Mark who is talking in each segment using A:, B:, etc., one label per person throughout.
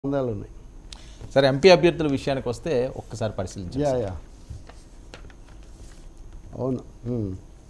A: సంబంధాలు ఉన్నాయి
B: సరే ఎంపీ అభ్యర్థుల విషయానికి వస్తే ఒక్కసారి పరిశీలించండి
A: యా యా అవును ఉమ్.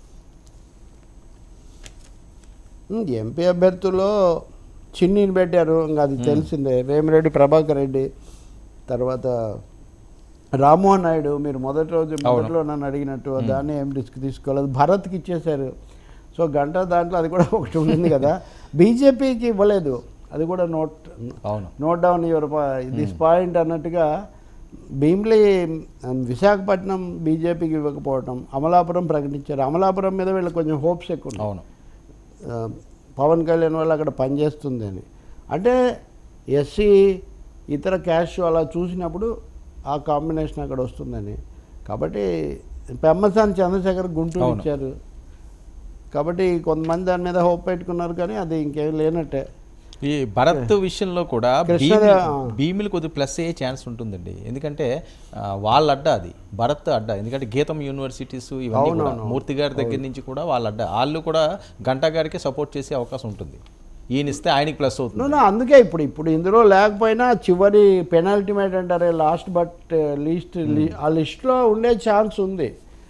A: ఉమ్, ఎంపీ అభ్యర్థుల్లో చిన్నిని పెట్టారు ఇంకా అది తెలిసిందే వేమిరెడ్డి ప్రభాకర్ రెడ్డి తర్వాత రామ్మోహన్ నాయుడు మీరు మొదటి రోజు మొదట్లో నన్ను అడిగినట్టు దాన్ని ఏం రిస్క్ తీసుకోలేదు భరత్కి ఇచ్చేశారు సో గంట దాంట్లో అది కూడా ఒకటి ఉండింది కదా బీజేపీకి ఇవ్వలేదు అది కూడా నోట్
B: అవును
A: note down your this point అన్నట్టుగా భీమ్లీ ఉమ్, విశాఖపట్నం బీజేపీకి ఇవ్వకపోవటం అమలాపురం ప్రకటించారు అమలాపురం మీద వీళ్ళకి కొంచెం హోప్స్ ఎక్కువ ఉన్నాయి.
B: అవును
A: ఆ, పవన్ కళ్యాణ్ వాళ్ళు అక్కడ పనిచేస్తుంది అని అంటే ఎస్సీ ఇతర క్యాష్ అలా చూసినప్పుడు ఆ కాంబినేషన్ అక్కడ వస్తుందని కాబట్టి పెమ్మసాని చంద్రశేఖర్ గుంటూరు
B: అవును.
A: ఇచ్చారు కాబట్టి కొంతమంది దాని మీద హోప్ పెట్టుకున్నారు కానీ అది ఇంకేం లేనట్టే
B: ఈ భరత్ విషయంలో కూడా
A: కృష్ణదే-
B: భీమి- భీమిలి కొద్దిగా ప్లస్ అయ్యే ఛాన్స్ ఉంటుందండి ఎందుకంటే ఆ, వాళ్ళ అడ్డ అది భరత్ అడ్డ ఎందుకంటే గీతం యూనివర్సిటీస్ ఇవన్నీ కూడా మూర్తి గారి దగ్గర నుంచి కూడా వాళ్ళ అడ్డ వాళ్ళు కూడా గంటా గారికి సపోర్ట్ చేసే అవకాశం ఉంటుంది ఈయన ఇస్తే ఆయనకి ప్లస్ అవుతుంది
A: నో అందుకే ఇప్పుడు ఇప్పుడు ఇందులో లేకపోయినా చివరి పెనాల్టిమేట్ అంటారే లాస్ట్ బట్ లీస్ట్ ఆ లిస్ట్లో ఉండే ఛాన్స్ ఉంది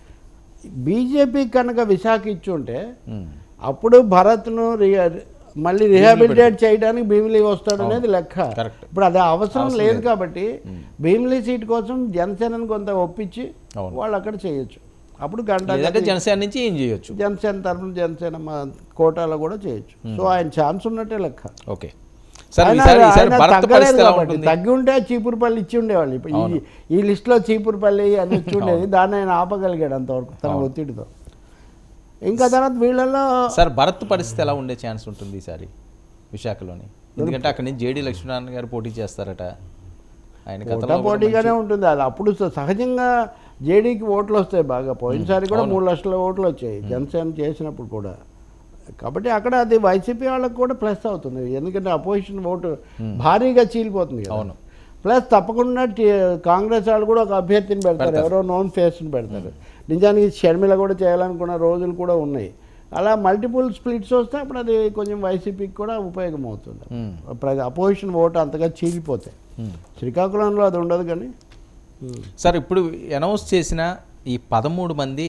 A: బీజేపీ కనుక విశాఖ ఇచ్చుంటే
B: ఉమ్.
A: అప్పుడు భరత్ను రి- మళ్ళీ రిహాబిలిటేట్ చేయడానికి భీమిలీ వస్తాడు అనేది లెక్క
B: Correct.
A: ఇప్పుడు అది అవసరం లేదు కాబట్టి భీమిలీ సీట్ కోసం జనసేనను కొంత ఒప్పించి
B: అవును.
A: వాళ్ళు అక్కడ చేయొచ్చు అప్పుడు గంట
B: లేదంటే జనసేన నుంచి ఏం చేయొచ్చు
A: జనసేన తరఫున జనసేన మా కోటాలో కూడా చేయొచ్చు సో ఆయన ఛాన్స్ ఉన్నట్టే లెక్క
B: ఓకే సరే
A: ఆయన-
B: ఈసారి ఈసారి
A: ఆయన
B: భరత్
A: తగ్గలేదు
B: పరిస్థితి ఎలా
A: కాబట్టి
B: ఉంటుంది
A: తగ్గి ఉంటే చీపురుపల్లి ఇచ్చి ఉండేవాళ్ళు ఇప్పుడు ఈ ఈ లిస్ట్లో చీపురుపల్లి అని ఇచ్చి ఉండేది దాన్ని ఆయన ఆపగలిగాడు అంతవరకు తన ఒత్తిడితో ఇంకా తర్వాత వీళ్ళల్లో
B: సార్ భరత్ పరిస్థితి ఎలా ఉండే ఛాన్స్ ఉంటుంది ఈసారి విశాఖలోని ఎందుకంటే అక్కడి నుంచి జేడీ లక్ష్మీనారాయణ గారు పోటీ చేస్తారట ఆయన
A: పోటా
B: గతంలో కూడా
A: పోటీగానే ఉంటుంది అది అప్పుడు స- సహజంగా జేడీకి ఓట్లు వస్తాయి బాగా పోయినసారి కూడా మూడు లక్షల ఓట్లు వచ్చాయి జనసేన చేసినప్పుడు కూడా కాబట్టి అక్కడ అది వైసీపీ వాళ్ళకి కూడా ప్లస్ అవుతుంది ఎందుకంటే అపోజిషన్ ఓటు భారీగా చీలిపోతుంది కదా
B: అవును.
A: ప్లస్ తప్పకుండా టీ- కాంగ్రెస్ వాళ్ళు కూడా ఒక అభ్యర్థిని పెడతారు ఎవరో నోన్ ఫేస్ని పెడతారు నిజానికి షర్మిల కూడా చేయాలనుకున్న రోజులు కూడా ఉన్నాయి అలా మల్టిపుల్ స్ప్లిట్స్ వస్తే అప్పుడు అది కొంచెం వైసీపీకి కూడా ఉపయోగం అవుతుంది
B: మ్మ్.
A: అపోజిషన్ ఓటు అంతగా చీలిపోతాయి
B: మ్మ్.
A: శ్రీకాకుళంలో అది ఉండదు కానీ
B: సార్ ఇప్పుడు అనౌన్స్ చేసిన ఈ పదమూడు మంది